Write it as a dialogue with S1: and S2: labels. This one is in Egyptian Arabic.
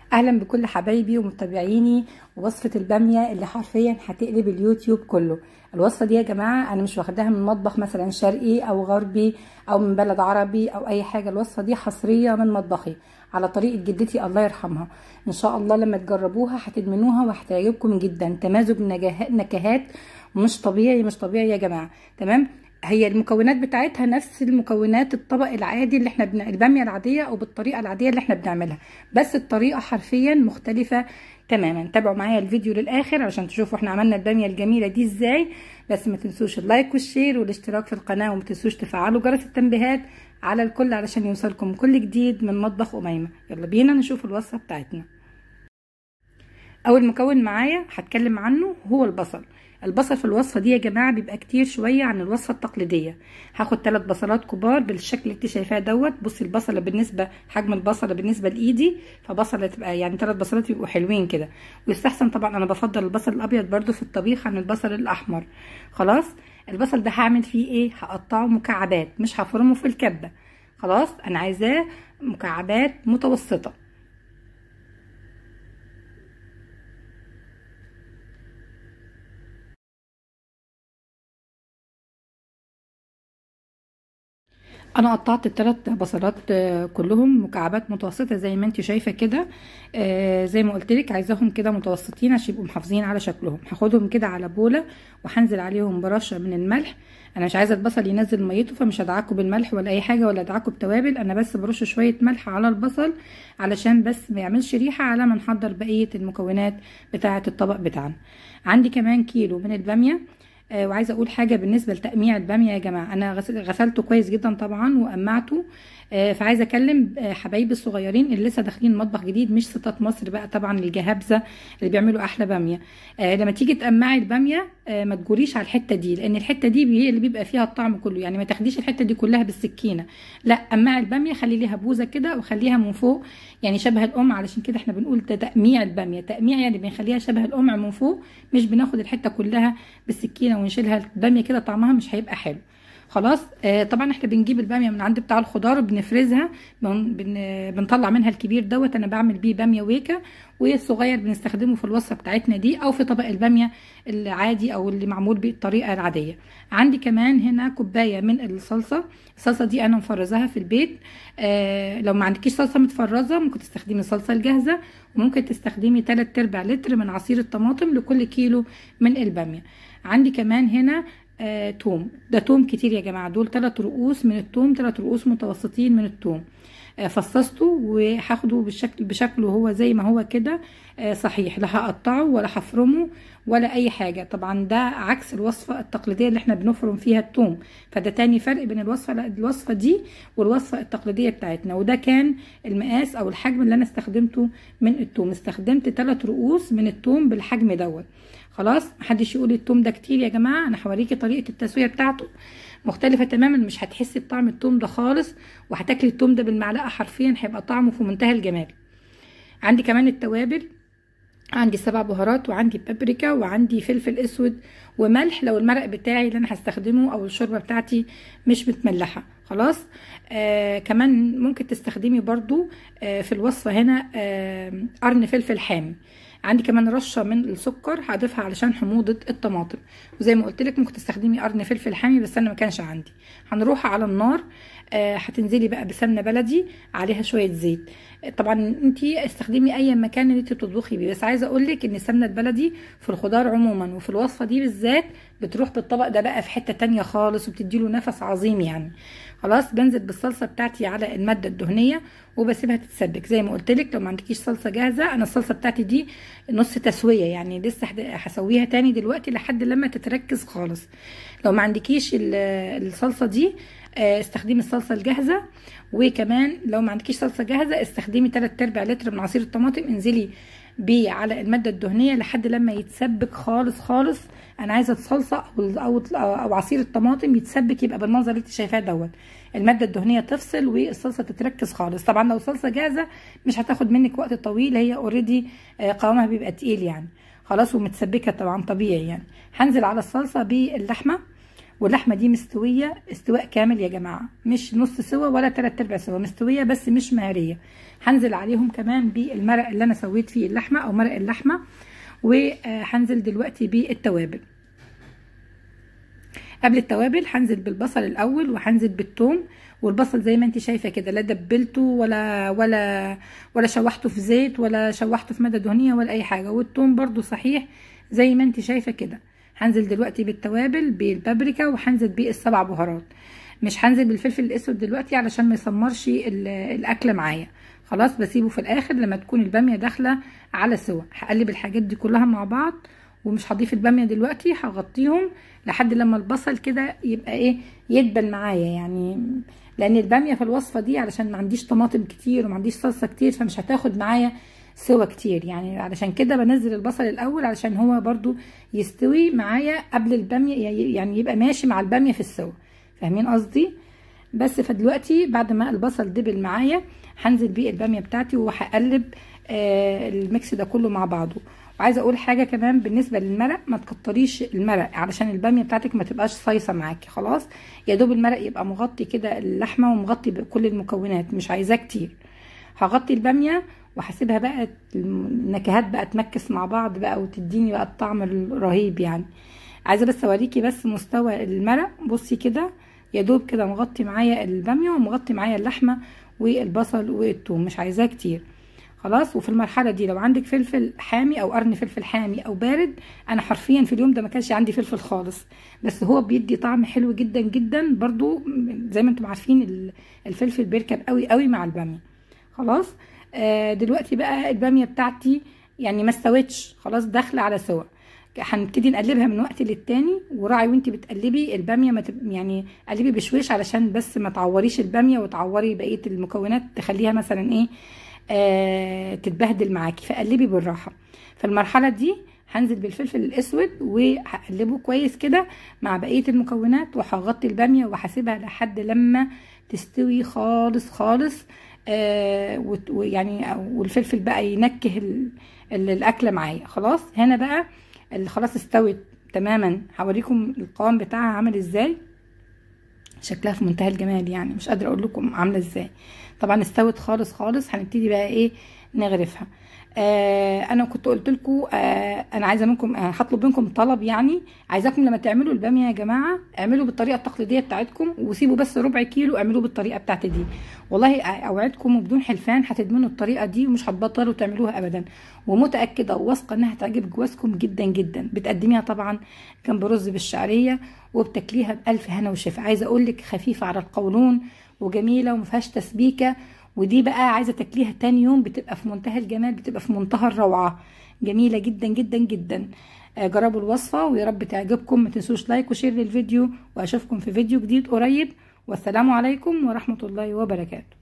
S1: اهلا بكل حبايبي ومتابعيني ووصفه الباميه اللي حرفيا هتقلب اليوتيوب كله الوصفه دي يا جماعه انا مش واخداها من مطبخ مثلا شرقي او غربي او من بلد عربي او اي حاجه الوصفه دي حصريه من مطبخي على طريقه جدتي الله يرحمها ان شاء الله لما تجربوها هتدمنوها وهتعجبكم جدا تمازج نكهات مش طبيعي مش طبيعي يا جماعه تمام هي المكونات بتاعتها نفس المكونات الطبق العادي اللي احنا بن... الباميه العاديه او بالطريقه العاديه اللي احنا بنعملها بس الطريقه حرفيا مختلفه تماما تابعوا معايا الفيديو للاخر عشان تشوفوا احنا عملنا الباميه الجميله دي ازاي بس ما تنسوش اللايك والشير والاشتراك في القناه وما تنسوش تفعلوا جرس التنبيهات على الكل علشان يوصلكم كل جديد من مطبخ اميمه يلا بينا نشوف الوصفه بتاعتنا اول مكون معايا هتكلم عنه هو البصل البصل في الوصفه دي يا جماعه بيبقى كتير شويه عن الوصفه التقليديه هاخد ثلاث بصلات كبار بالشكل اللي انت شايفاه دوت بصي البصله بالنسبه حجم البصله بالنسبه لايدي فبصله تبقى يعني ثلاث بصلات يبقوا حلوين كده ويستحسن طبعا انا بفضل البصل الابيض برده في الطبيخ عن البصل الاحمر خلاص البصل ده هعمل فيه ايه هقطعه مكعبات مش هفرمه في الكبه خلاص انا عايزاه مكعبات متوسطه انا قطعت الثلاث بصلات كلهم مكعبات متوسطه زي ما انت شايفه كده آه زي ما قلت لك عايزاهم كده متوسطين عشان يبقوا محافظين على شكلهم هاخدهم كده على بوله وهنزل عليهم برشه من الملح انا مش عايزه البصل ينزل ميته فمش هدعكه بالملح ولا اي حاجه ولا ادعكه بتوابل انا بس برش شويه ملح على البصل علشان بس ما يعملش ريحه على ما نحضر بقيه المكونات بتاعه الطبق بتاعنا عندي كمان كيلو من الباميه آه وعايزه اقول حاجه بالنسبه لتقميع الباميه يا جماعه انا غسلته كويس جدا طبعا وقمعته آه فعايزه اكلم آه حبايبي الصغيرين اللي لسه داخلين مطبخ جديد مش ستات مصر بقى طبعا الجهابزه اللي بيعملوا احلى باميه لما تيجي تقمعي الباميه ما تجوريش على الحته دي لان الحته دي هي اللي بيبقى فيها الطعم كله يعني ما تاخديش الحته دي كلها بالسكينه لا قمعي الباميه خلي ليها بوزه كده وخليها من فوق يعني شبه القمع علشان كده احنا بنقول ده تقميع الباميه تقميع يعني بنخليها شبه القمع من فوق مش بناخد الحته كلها بالسكينه ونشيلها الباميه كده طعمها مش هيبقى حلو خلاص آه طبعا احنا بنجيب الباميه من عند بتاع الخضار وبنفرزها بن بن بنطلع منها الكبير دوت انا بعمل بيه باميه ويكا والصغير بنستخدمه في الوصفه بتاعتنا دي او في طبق الباميه العادي او اللي معمول بالطريقه العاديه عندي كمان هنا كوبايه من الصلصه الصلصه دي انا مفرزاها في البيت آه لو ما عندكيش صلصه متفرزه ممكن تستخدمي الصلصه الجاهزه وممكن تستخدمي 3 ارباع لتر من عصير الطماطم لكل كيلو من الباميه عندي كمان هنا آه، توم ده توم كتير يا جماعه دول ثلاث رؤوس من التوم ثلاث رؤوس متوسطين من التوم آه، فصصته وهاخده بالشكل بشكله هو زي ما هو كده آه، صحيح لا هقطعه ولا هفرمه ولا اي حاجه طبعا ده عكس الوصفه التقليديه اللي احنا بنفرم فيها التوم فده تاني فرق بين الوصفه الوصفه دي والوصفه التقليديه بتاعتنا وده كان المقاس او الحجم اللي انا استخدمته من التوم استخدمت ثلاث رؤوس من التوم بالحجم دوت خلاص محدش يقول التوم ده كتير يا جماعه انا هوريكي طريقه التسويه بتاعته مختلفه تماما مش هتحسي بطعم التوم ده خالص وهتاكلي التوم ده بالمعلقه حرفيا هيبقى طعمه في منتهى الجمال عندي كمان التوابل عندي سبع بهارات وعندي بابريكا وعندي فلفل اسود وملح لو المرق بتاعي اللي انا هستخدمه او الشوربه بتاعتي مش متملحه خلاص آه كمان ممكن تستخدمي برضو آه في الوصفه هنا آه قرن فلفل حامي عندي كمان رشه من السكر هضيفها علشان حموضه الطماطم وزي ما قلت لك ممكن تستخدمي قرن فلفل حامي بس انا ما كانش عندي هنروح على النار هتنزلي بقى بسمنه بلدي عليها شويه زيت طبعا انت استخدمي اي مكان اللي انت بتطبخي بيه بس عايزه اقول لك ان السمنه البلدي في الخضار عموما وفي الوصفه دي بالذات بتروح بالطبق ده بقى في حته تانية خالص وبتديله نفس عظيم يعني خلاص بنزل بالصلصه بتاعتي على الماده الدهنيه وبسيبها تتسبك زي ما قلت لك لو ما عندكيش صلصه جاهزه انا الصلصه بتاعتي دي نص تسويه يعني لسه هسويها تاني دلوقتي لحد لما تتركز خالص لو ما عندكيش الصلصه دي استخدمي الصلصه الجاهزه وكمان لو ما عندكيش صلصه جاهزه استخدمي 3 ارباع لتر من عصير الطماطم انزلي بيه على الماده الدهنيه لحد لما يتسبك خالص خالص انا عايزه الصلصه او او او عصير الطماطم يتسبك يبقى بالمنظر اللي انت شايفاه دوت الماده الدهنيه تفصل والصلصه تتركز خالص طبعا لو صلصه جاهزه مش هتاخد منك وقت طويل هي اوريدي قوامها بيبقى تقيل يعني خلاص ومتسبكه طبعا طبيعي يعني هنزل على الصلصه باللحمه واللحمه دي مستويه استواء كامل يا جماعه مش نص سوا ولا تلات ارباع سوا مستويه بس مش مهريه هنزل عليهم كمان بالمرق اللي انا سويت فيه اللحمه او مرق اللحمه وهنزل دلوقتي بالتوابل قبل التوابل هنزل بالبصل الاول وهنزل بالثوم والبصل زي ما انت شايفه كده لا دبلته ولا ولا ولا شوحته في زيت ولا شوحته في ماده دهنيه ولا اي حاجه والثوم برده صحيح زي ما انت شايفه كده هنزل دلوقتي بالتوابل بالبابريكا وهنزل بالسبع بهارات مش هنزل بالفلفل الاسود دلوقتي علشان ما يسمرش الاكل معايا خلاص بسيبه في الاخر لما تكون الباميه داخله على سوا هقلب الحاجات دي كلها مع بعض ومش هضيف الباميه دلوقتي هغطيهم لحد لما البصل كده يبقى ايه يدبل معايا يعني لان الباميه في الوصفه دي علشان ما عنديش طماطم كتير وما عنديش صلصه كتير فمش هتاخد معايا سوا كتير يعني علشان كده بنزل البصل الاول علشان هو برضو يستوي معايا قبل الباميه يعني يبقى ماشي مع الباميه في السوا فاهمين قصدي بس فدلوقتي بعد ما البصل دبل معايا هنزل بيه الباميه بتاعتي وهقلب آه الميكس ده كله مع بعضه وعايزه اقول حاجه كمان بالنسبه للمرق ما تكتريش المرق علشان الباميه بتاعتك ما تبقاش صيصه معاكي خلاص يا دوب المرق يبقى مغطي كده اللحمه ومغطي بكل المكونات مش عايزاه كتير هغطي الباميه وهسيبها بقى النكهات بقى تمكس مع بعض بقى وتديني بقى الطعم الرهيب يعني عايزه بس اوريكي بس مستوى المرق بصي كده يا دوب كده مغطي معايا الباميه ومغطي معايا اللحمه والبصل والثوم مش عايزاه كتير خلاص وفي المرحله دي لو عندك فلفل حامي او قرن فلفل حامي او بارد انا حرفيا في اليوم ده ما كانش عندي فلفل خالص بس هو بيدي طعم حلو جدا جدا برضو زي ما انتم عارفين الفلفل بيركب قوي قوي مع الباميه خلاص آه دلوقتي بقى الباميه بتاعتي يعني ما استوتش خلاص داخله على سوا هنبتدي نقلبها من وقت للتاني وراعي وانت بتقلبي الباميه ما تب... يعني قلبي بشويش علشان بس ما تعوريش الباميه وتعوري بقيه المكونات تخليها مثلا ايه آه تتبهدل معاكي فقلبي بالراحه فالمرحله دي هنزل بالفلفل الاسود وهقلبه كويس كده مع بقيه المكونات وهغطي الباميه وهسيبها لحد لما تستوي خالص خالص آه ويعني والفلفل بقى ينكه ال... الاكله معايا خلاص هنا بقى اللي خلاص استوت تماما هوريكم القوام بتاعها عامل ازاي شكلها في منتهى الجمال يعني مش قادره اقول لكم عامله ازاي طبعا استوت خالص خالص هنبتدي بقى ايه نغرفها آه انا كنت قلت لكم آه انا عايزه منكم آه هطلب منكم طلب يعني عايزاكم لما تعملوا الباميه يا جماعه اعملوا بالطريقه التقليديه بتاعتكم وسيبوا بس ربع كيلو اعملوه بالطريقه بتاعتي دي والله اوعدكم وبدون حلفان هتدمنوا الطريقه دي ومش هتبطلوا تعملوها ابدا ومتاكده وواثقه انها هتعجب جوازكم جدا جدا بتقدميها طبعا جنب رز بالشعريه وبتاكليها بالف هنا وشفا عايزه اقول لك خفيفه على القولون وجميله وما فيهاش تسبيكه ودي بقى عايزه تاكليها تاني يوم بتبقى في منتهى الجمال بتبقى في منتهى الروعه جميله جدا جدا جدا جربوا الوصفه ويا رب تعجبكم ما تنسوش لايك وشير للفيديو واشوفكم في فيديو جديد قريب والسلام عليكم ورحمه الله وبركاته